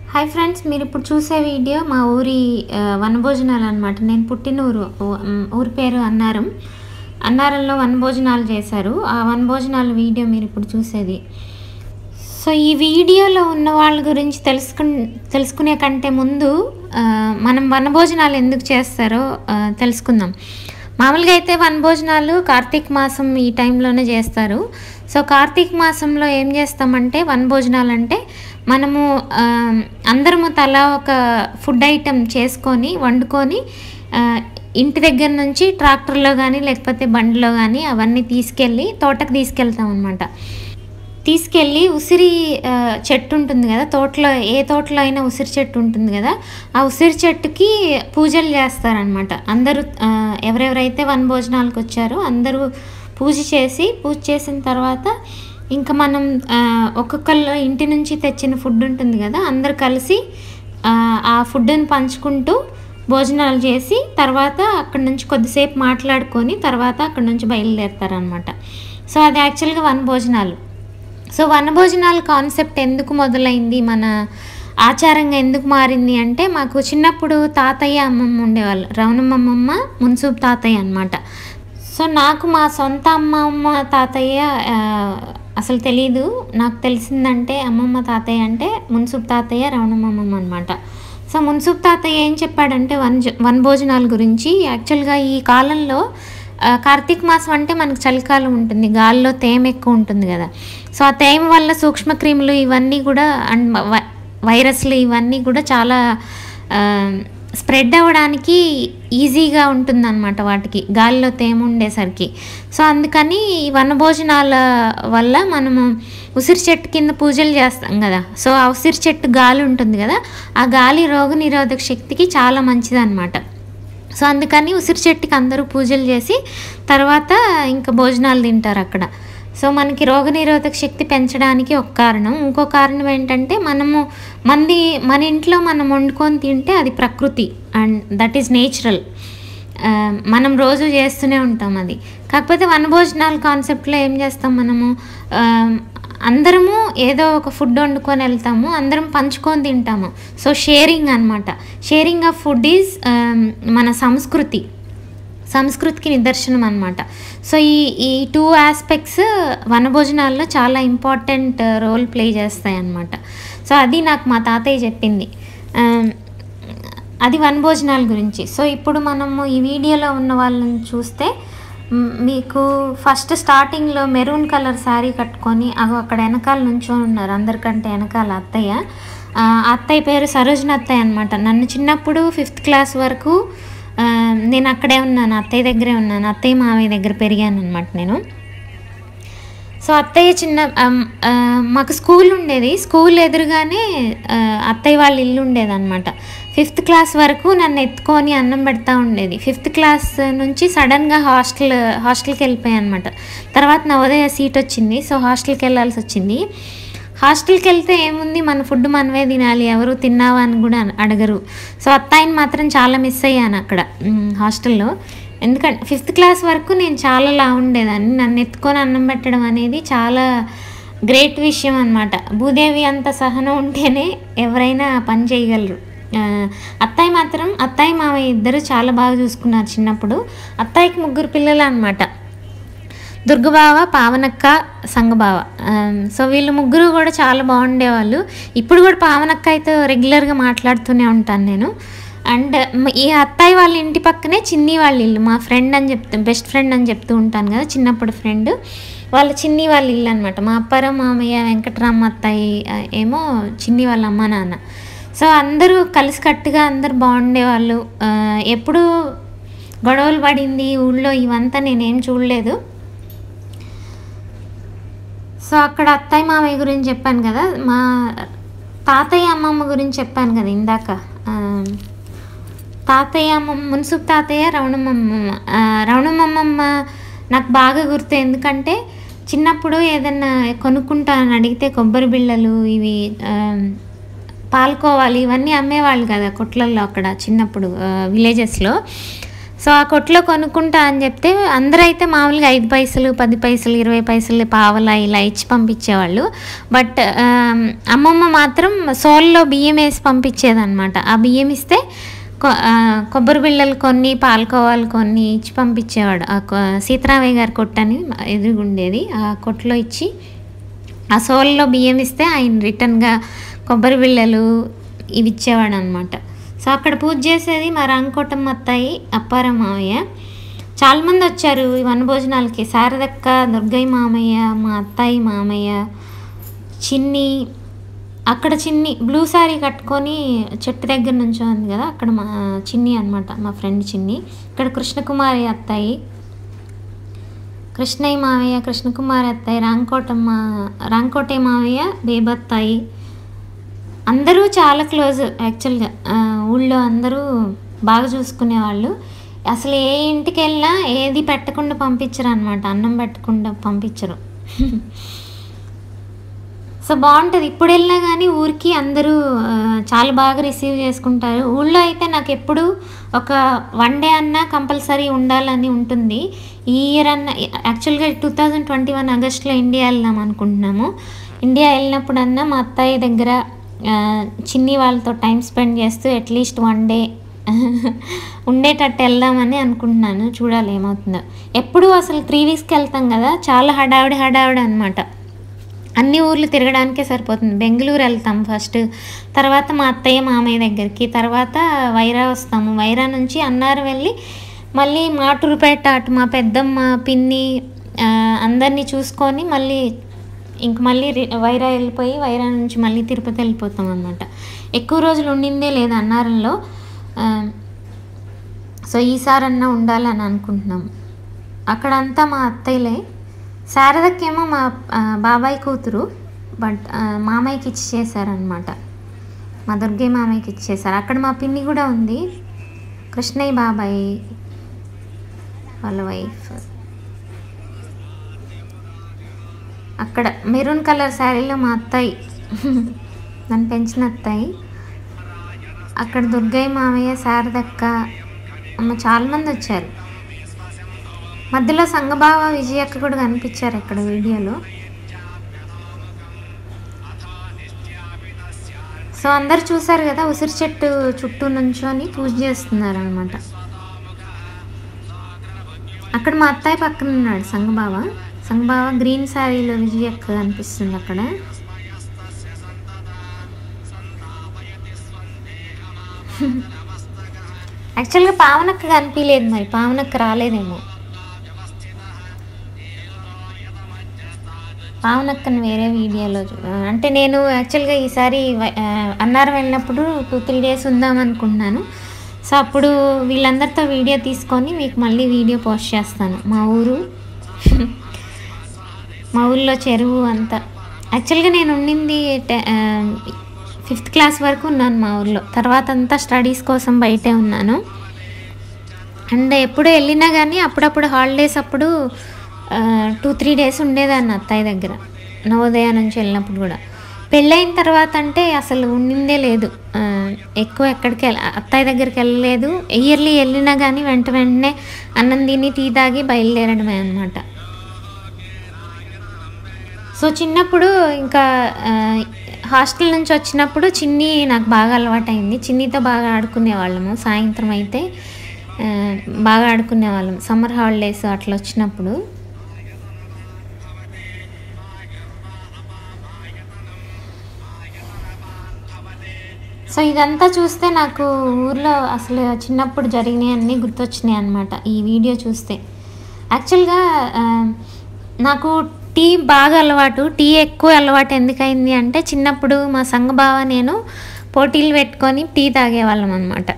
hi friends మీరు ఇప్పుడు చూసే వీడియో మా ఊరి ఆ, వనభోజనాలు అనమాట నేను పుట్టిన ఊరు ఊ- మ్, ఊరి పేరు అన్నారం అన్నారంలో వనభోజనాలు చేశారు ఆ వనభోజనాల వీడియో మీరు ఇప్పుడు చూసేది సో ఈ వీడియోలో ఉన్న వాళ్ళ గురించి తెలుసుకు తెలుసుకునే కంటే ముందు ఆ, మనం వనభోజనాలు ఎందుకు చేస్తారో ఆ, తెలుసుకుందాం మామూలుగా అయితే వనభోజనాలు కార్తీక మాసం ఈ టైంలోనే చేస్తారు సో కార్తీక మాసంలో ఏం చేస్తామంటే వనభోజనాలు అంటే మనము ఆ, అందరము తలా ఒక ఫుడ్ ఐటెం చేసుకొని వండుకొని ఆ, ఇంటి దగ్గర నుంచి ట్రాక్టర్లో కానీ లేకపోతే బండిలో కానీ అవన్నీ తీసుకెళ్ళి తోటకు తీసుకెళ్తాం అనమాట తీసుకెళ్ళి ఉసిరి ఆ, చెట్టు ఉంటుంది కదా తోటలో ఏ తోటలో అయినా ఉసిరి చెట్టు ఉంటుంది కదా ఆ ఉసిరి చెట్టుకి పూజలు చేస్తారనమాట అందరూ ఆ, ఎవరెవరైతే వనభోజనాలకు వచ్చారో అందరూ పూజ చేసి పూజ చేసిన తర్వాత ఇంకా మనం ఆ, ఒక్కొక్కళ్ళు ఇంటి నుంచి తెచ్చిన ఫుడ్ ఉంటుంది కదా అందరు కలిసి ఆ, ఆ ఫుడ్ని పంచుకుంటూ భోజనాలు చేసి తర్వాత అక్కడ నుంచి కొద్దిసేపు మాట్లాడుకొని తర్వాత అక్కడ నుంచి బయలుదేరుతారనమాట సో అది యాక్చువల్గా వన భోజనాలు సో వనభోజనాల కాన్సెప్ట్ ఎందుకు మొదలైంది మన ఆచారంగా ఎందుకు మారింది అంటే మాకు చిన్నప్పుడు తాతయ్య అమ్మమ్మ ఉండేవాళ్ళు రవణమ్మమ్మ మున్సూబ్ తాతయ్య అనమాట సో నాకు మా సొంత అమ్మమ్మ తాతయ్య ఆ, అసలు తెలీదు నాకు తెలిసిందంటే అమ్మమ్మ తాతయ్య అంటే మున్సూబ్ తాతయ్య రవణమ్మమ్మ అనమాట సో మున్సూబ్ తాతయ్య ఏం చెప్పాడంటే వన్ వనభోజనాల గురించి యాక్చువల్గా ఈ కాలంలో ఆ, కార్తీక మాసం అంటే మనకు చలికాలం ఉంటుంది గాల్లో తేమ ఎక్కువ ఉంటుంది కదా సో ఆ తేమ వల్ల సూక్ష్మక్రిములు ఇవన్నీ కూడా అండ్ వై- వైరస్లు ఇవన్నీ కూడా చాలా స్ప్రెడ్ అవ్వడానికి ఈజీగా ఉంటుందన్నమాట వాటికి గాలిలో తేమ ఉండేసరికి సో అందుకని ఈ వనభోజనాల వల్ల మనము ఉసిరి చెట్టు కింద పూజలు చేస్తాం కదా సో ఆ ఉసిరి చెట్టు గాలి ఉంటుంది కదా ఆ గాలి రోగ నిరోధక శక్తికి చాలా మంచిదన్నమాట సో అందుకని ఉసిరి చెట్టుకి అందరూ పూజలు చేసి తర్వాత ఇంకా భోజనాలు తింటారు అక్కడ సో మనకి రోగనిరోధక శక్తి పెంచడానికి ఒక కారణం ఇంకో కారణం ఏంటంటే మనము మంది మన ఇంట్లో మనం వండుకొని తింటే అది ప్రకృతి అండ్ దట్ ఈస్ నేచురల్ మనం రోజు చేస్తూనే ఉంటాం అది కాకపోతే వనభోజనాల కాన్సెప్ట్లో ఏం చేస్తాం మనము ఆ, అందరము ఏదో ఒక ఫుడ్ వండుకొని వెళ్తాము అందరం పంచుకొని తింటాము సో షేరింగ్ అనమాట షేరింగ్ ఆఫ్ ఫుడ్ ఈజ్ మన సంస్కృతి సంస్కృతికి నిదర్శనం అనమాట సో ఈ ఈ టూ ఆస్పెక్ట్స్ వనభోజనాల్లో చాలా ఇంపార్టెంట్ రోల్ ప్లే చేస్తాయి అన్నమాట సో అది నాకు మా తాతయ్య చెప్పింది ఆ, అది వనభోజనాల గురించి సో ఇప్పుడు మనము ఈ వీడియోలో ఉన్న వాళ్ళని చూస్తే మ్, మీకు ఫస్ట్ స్టార్టింగ్లో మెరూన్ కలర్ శారీ కట్టుకొని అగో అక్కడ వెనకాల నుంచొని ఉన్నారు అందరికంటే వెనకాల అత్తయ్య ఆ, ఆ అత్తయ్య పేరు సరోజన అత్తయ్య అనమాట నన్ను చిన్నప్పుడు ఫిఫ్త్ క్లాస్ వరకు ఆ, నేను అక్కడే ఉన్నాను అత్తయ్య దగ్గరే ఉన్నాను అత్తయ్య మావయ్య దగ్గర పెరిగాను అనమాట నేను సో అత్తయ్య చిన్న అమ్, ఆ, మాకు స్కూల్ ఉండేది స్కూల్ ఎదురుగానే ఆ, అత్తయ్య వాళ్ళ ఇల్లు ఉండేది అనమాట ఫిఫ్త్ క్లాస్ వరకు నన్ను ఎత్తుకొని అన్నం పెడతా ఉండేది ఫిఫ్త్ క్లాస్ నుంచి సడన్గా హాస్టల్ హాస్టల్కి వెళ్ళిపోయాను అనమాట తర్వాత నవోదయ సీట్ వచ్చింది సో హాస్టల్కి వెళ్ళాల్సి వచ్చింది హాస్టల్కి వెళ్తే ఏముంది మన ఫుడ్ మనమే తినాలి ఎవరు తిన్నావా అని కూడా అడగరు సో అత్తాయిని మాత్రం చాలా మిస్ అయ్యాను అక్కడ మ్, హాస్టల్లో ఎందుకంటే ఫిఫ్త్ క్లాస్ వరకు నేను చాలా లా ఉండేదాన్ని నన్ను ఎత్తుకొని అన్నం పెట్టడం అనేది చాలా గ్రేట్ విషయం అనమాట భూదేవి అంత సహనం ఉంటేనే ఎవరైనా ఆ పని చేయగలరు ఆ, అత్తాయి మాత్రం అత్తాయి మావయ్య ఇద్దరు చాలా బాగా చూసుకున్నారు చిన్నప్పుడు అత్తాయికి ముగ్గురు పిల్లలు అనమాట దుర్గబావ పావనక్క సంగబావ ఆమ్, సో వీళ్ళు ముగ్గురు కూడా చాలా బాగుండేవాళ్ళు ఇప్పుడు కూడా పావనక్క అయితే రెగ్యులర్గా మాట్లాడుతూనే ఉంటాను నేను అండ్ మ- ఈ అత్తాయి వాళ్ళ ఇంటి పక్కనే చిన్ని వాళ్ళ ఇల్లు మా ఫ్రెండ్ అని చెప్తూ బెస్ట్ ఫ్రెండ్ అని చెప్తూ ఉంటాను కదా చిన్నప్పుడు ఫ్రెండ్ వాళ్ళ చిన్ని వాళ్ళ ఇల్లు అనమాట మా అప్పారావు మామయ్య వెంకటరామ అత్తాయి ఆ, ఏమో చిన్ని వాళ్ళ అమ్మ నాన్న సో అందరూ కలిసికట్టుగా అందరు బాగుండేవాళ్ళు ఆ, ఎప్పుడు గొడవలు పడింది ఊళ్ళో ఇవంతా నేనేం చూడలేదు సో అక్కడ అత్తయ్య మామయ్య గురించి చెప్పాను కదా మా తాతయ్య అమ్మమ్మ గురించి చెప్పాను కదా ఇందాక ఆ, తాతయ్య అమ్మమ్మ మున్సూబ్ తాతయ్య రవణమ్మమ్మ ఆ, రవణమ్మమ్మ నాకు బాగా గుర్తు ఎందుకంటే చిన్నప్పుడు ఏదన్నా కొనుక్కుంటానని అడిగితే కొబ్బరి బిళ్ళలు ఇవి ఆ, పాల్కోవాలి ఇవన్నీ అమ్మేవాళ్ళు కదా కొట్లల్లో అక్కడ చిన్నప్పుడు విలేజెస్లో సో ఆ కొట్లో కొనుక్కుంటా అని చెప్తే అందరూ అయితే మామూలుగా ఐదు పైసలు పది పైసలు ఇరవై పైసలు పావలా ఇలా ఇచ్చి పంపించేవాళ్ళు బట్ ఆమ్, అమ్మమ్మ మాత్రం సోల్లో బియ్యం వేసి పంపించేదన్నమాట ఆ బియ్యం ఇస్తే కొ- ఆ, కొబ్బరి బిళ్ళలు కొన్ని పాలకోవాలు కొన్ని ఇచ్చి పంపించేవాడు ఆ కొ- సీతారామయ్య గారి కొట్టని ఎదురుగుండేది ఆ కొట్లో ఇచ్చి ఆ సోల్లో బియ్యం ఇస్తే ఆయన రిటర్న్గా కొబ్బరి బిళ్ళలు ఇవి ఇచ్చేవాడు అనమాట సో అక్కడ పూజ చేసేది మా రంగకోటమ్మ అత్తాయి అప్పారం మామయ్య చాలామంది వచ్చారు ఈ వనభోజనాలకి శారదక్క దుర్గయ్య మామయ్య మా అత్తాయి మామయ్య చిన్ని అక్కడ చిన్ని బ్లూ శారీ కట్టుకొని చెట్టు దగ్గర నుంచి ఉంది కదా అక్కడ మా చిన్ని అనమాట మా ఫ్రెండ్ చిన్ని ఇక్కడ కృష్ణకుమారి అత్తాయి కృష్ణయ్య మావయ్య కృష్ణకుమారి అత్తయ్య రాంకోటమ్మ రాంకోటే మావయ్య బేబత్తాయి అందరూ చాలా క్లోజ్ యాక్చువల్గా ఆ, ఊళ్ళో అందరూ బాగా చూసుకునేవాళ్ళు అసలు ఏ ఇంటికి వెళ్ళినా ఏది పెట్టకుండా పంపించరు అనమాట అన్నం పెట్టకుండా పంపించరు సో బాగుంటుంది ఇప్పుడు వెళ్ళినా కానీ ఊరికి అందరూ ఆ, చాలా బాగా రిసీవ్ చేసుకుంటారు ఊళ్ళో అయితే నాకు ఎప్పుడు ఒక వన్ డే అన్నా కంపల్సరీ ఉండాలని ఉంటుంది ఈ ఇయర్ అన్న యాక్చువల్గా టూ థౌజండ్ ట్వంటీ వన్ ఆగస్ట్లో ఇండియా వెళ్దాం అనుకుంటున్నాము ఇండియా వెళ్ళినప్పుడన్నా మా అత్తయ్య దగ్గర ఆ, చిన్ని వాళ్ళతో టైం స్పెండ్ చేస్తూ అట్లీస్ట్ వన్ డే ఉండేటట్టు వెళ్దామని అనుకుంటున్నాను చూడాలి ఏమవుతుందో ఎప్పుడు అసలు త్రీ వీక్స్కి వెళ్తాం కదా చాలా హడావిడి హడావిడి అనమాట అన్ని ఊర్లు తిరగడానికే సరిపోతుంది బెంగళూరు వెళ్తాం ఫస్ట్ తర్వాత మా అత్తయ్య మామయ్య దగ్గరికి తర్వాత వైరా వస్తాము వైరా నుంచి అన్నారం వెళ్ళి మళ్ళీ మాటూరుపేట అటు మా పెద్దమ్మ పిన్ని ఆ, అందరినీ చూసుకొని మళ్ళీ ఇంక మళ్ళీ రి- వైరా వెళ్ళిపోయి వైరా నుంచి మళ్ళీ తిరుపతి వెళ్ళిపోతాం అనమాట ఎక్కువ రోజులు ఉండిందే లేదు అన్నారంలో ఆ, సో ఈసారన్నా ఉండాలని అనుకుంటున్నాం అక్కడంతా మా అత్తయ్యలే శారదకేమో మా ఆ, బాబాయ్ కూతురు బట్ ఆ, మామయ్యకి ఇచ్చి చేశారనమాట మా దుర్గయ్య మామయ్యకి ఇచ్చేసారు అక్కడ మా పిన్ని కూడా ఉంది కృష్ణయ్య బాబాయ్ వాళ్ళ వైఫ్ అక్కడ మెరూన్ కలర్ శారీలో మా అత్తాయి నన్ను పెంచిన అత్తాయి అక్కడ దుర్గయ్య మామయ్య శారదక్క అమ్మ చాలామంది వచ్చారు మధ్యలో సంగబావ విజయక్క కూడా కనిపించారు ఇక్కడ వీడియోలో సో అందరు చూసారు కదా ఉసిరి చెట్టు చుట్టూ నుంచొని పూజ చేస్తున్నారు అనమాట అక్కడ మా అత్తాయి పక్కన ఉన్నాడు సంగబావ సంగబావ గ్రీన్ శారీలో విజయక్క కనిపిస్తుంది అక్కడ యాక్చువల్గా పావనక్క కనిపించలేదు మరి పావనక్క రాలేదేమో పావనక్కని వేరే వీడియోలో చూ- అంటే నేను యాక్చువల్గా ఈసారి వై- ఆ, అన్నారం వెళ్ళినప్పుడు టూ త్రీ డేస్ ఉందాం అనుకుంటున్నాను సో అప్పుడు వీళ్ళందరితో వీడియో తీసుకొని మీకు మళ్ళీ వీడియో పోస్ట్ చేస్తాను మా ఊరు మా ఊళ్ళో చెరువు అంతా యాక్చువల్గా నేను ఉండింది టె- ఆ, ఫిఫ్త్ క్లాస్ వరకు ఉన్నాను మా ఊర్లో తర్వాత అంతా స్టడీస్ కోసం బయటే ఉన్నాను అండ్ ఎప్పుడు వెళ్ళినా కానీ అప్పుడప్పుడు హాలిడేస్ అప్పుడు టూ త్రీ డేస్ ఉండేదాన్ని అత్తయ్య దగ్గర నవోదయ నుంచి వెళ్ళినప్పుడు కూడా పెళ్ళైన తర్వాత అంటే అసలు ఉండిందే లేదు ఆ, ఎక్కువ ఎక్కడికి వెళ్ళ అత్తయ్య దగ్గరికి వెళ్ళలేదు ఇయర్లీ వెళ్ళినా కానీ వెంట వెంటనే అన్నం తిని టీ తాగి బయలుదేరడమే అనమాట సో చిన్నప్పుడు ఇంకా ఆ, హాస్టల్ నుంచి వచ్చినప్పుడు చిన్ని నాకు బాగా అలవాటైంది చిన్నితో బాగా ఆడుకునే వాళ్ళము సాయంత్రం అయితే ఆ, బాగా ఆడుకునే వాళ్ళం సమ్మర్ హాలిడేస్ అట్లా వచ్చినప్పుడు సో ఇదంతా చూస్తే నాకు ఊర్లో అసలు చిన్నప్పుడు జరిగినాయి అన్నీ గుర్తొచ్చినాయి అనమాట ఈ వీడియో చూస్తే యాక్చువల్గా ఆ, నాకు టీ బాగా అలవాటు టీ ఎక్కువ అలవాటు ఎందుకైంది అంటే చిన్నప్పుడు మా సంఘబావ నేను పోటీలు పెట్టుకొని టీ తాగేవాళ్ళం అనమాట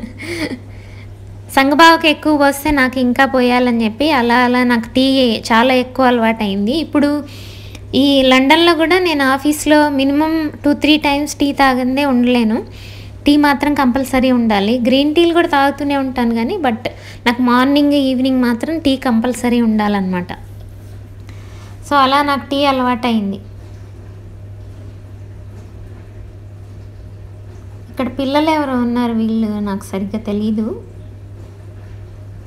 సంఘబావకి ఎక్కువ పోస్తే నాకు ఇంకా పోయాలని చెప్పి అలా అలా నాకు టీ చాలా ఎక్కువ అలవాటు అయింది ఇప్పుడు ఈ లండన్లో కూడా నేను ఆఫీస్లో minimum two three times tea తాగందే ఉండలేను టీ మాత్రం కంపల్సరీ ఉండాలి గ్రీన్ టీలు కూడా తాగుతూనే ఉంటాను కానీ బట్ నాకు మార్నింగ్ ఈవినింగ్ మాత్రం టీ కంపల్సరీ ఉండాలన్నమాట సో అలా నాకు టీ అలవాటు అయింది ఇక్కడ పిల్లలు ఎవరో ఉన్నారు వీళ్ళు నాకు సరిగ్గా తెలీదు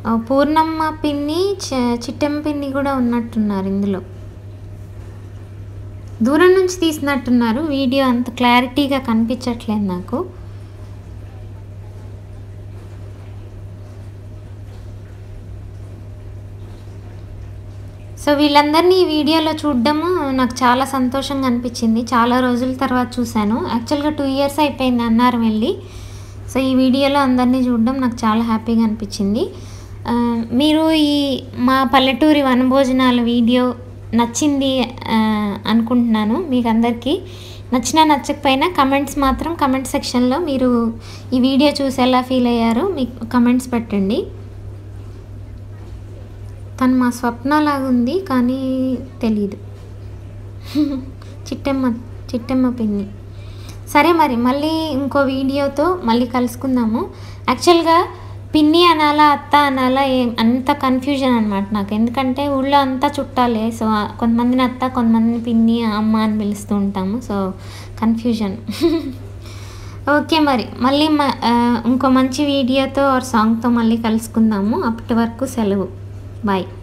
ఆ, పూర్ణమ్మ పిన్ని చ- చిట్టమ్మ పిన్ని కూడా ఉన్నట్టున్నారు ఇందులో దూరం నుంచి తీసినట్టున్నారు వీడియో అంత క్లారిటీగా కనిపించట్లేదు నాకు సో వీళ్ళందరినీ ఈ వీడియోలో చూడడము నాకు చాలా సంతోషంగా అనిపించింది చాలా రోజుల తర్వాత చూశాను యాక్చువల్గా టూ ఇయర్స్ అయిపోయింది అన్నారం వెళ్ళి సో ఈ వీడియోలో అందరినీ చూడడం నాకు చాలా హ్యాపీగా అనిపించింది ఆ, మీరు ఈ మా పల్లెటూరి వనభోజనాల వీడియో నచ్చింది ఆ, అనుకుంటున్నాను మీకు అందరికీ నచ్చినా నచ్చకపోయినా కమెంట్స్ మాత్రం కమెంట్ సెక్షన్లో మీరు ఈ వీడియో చూసి ఎలా ఫీల్ అయ్యారో మీకు కమెంట్స్ పెట్టండి తను మా స్వప్న లాగా ఉంది కానీ తెలీదు చిట్టమ్మ చిట్టమ్మ పిన్ని సరే మరి మళ్ళీ ఇంకో వీడియోతో మళ్ళీ కలుసుకుందాము యాక్చువల్గా పిన్ని అనాలా అత్త అనాలా ఏం అంత కన్ఫ్యూజన్ అనమాట నాకు ఎందుకంటే ఊళ్ళో అంతా చుట్టాలే సో కొంతమందిని అత్త కొంతమందిని పిన్ని అమ్మ అని పిలుస్తూ ఉంటాము సో కన్ఫ్యూజన్ ఓకే మరి మళ్ళీ మ- ఆ, ఇంకో మంచి వీడియోతో ఆర్ సాంగ్తో మళ్ళీ కలుసుకుందాము అప్పటి వరకు సెలవు బాయ్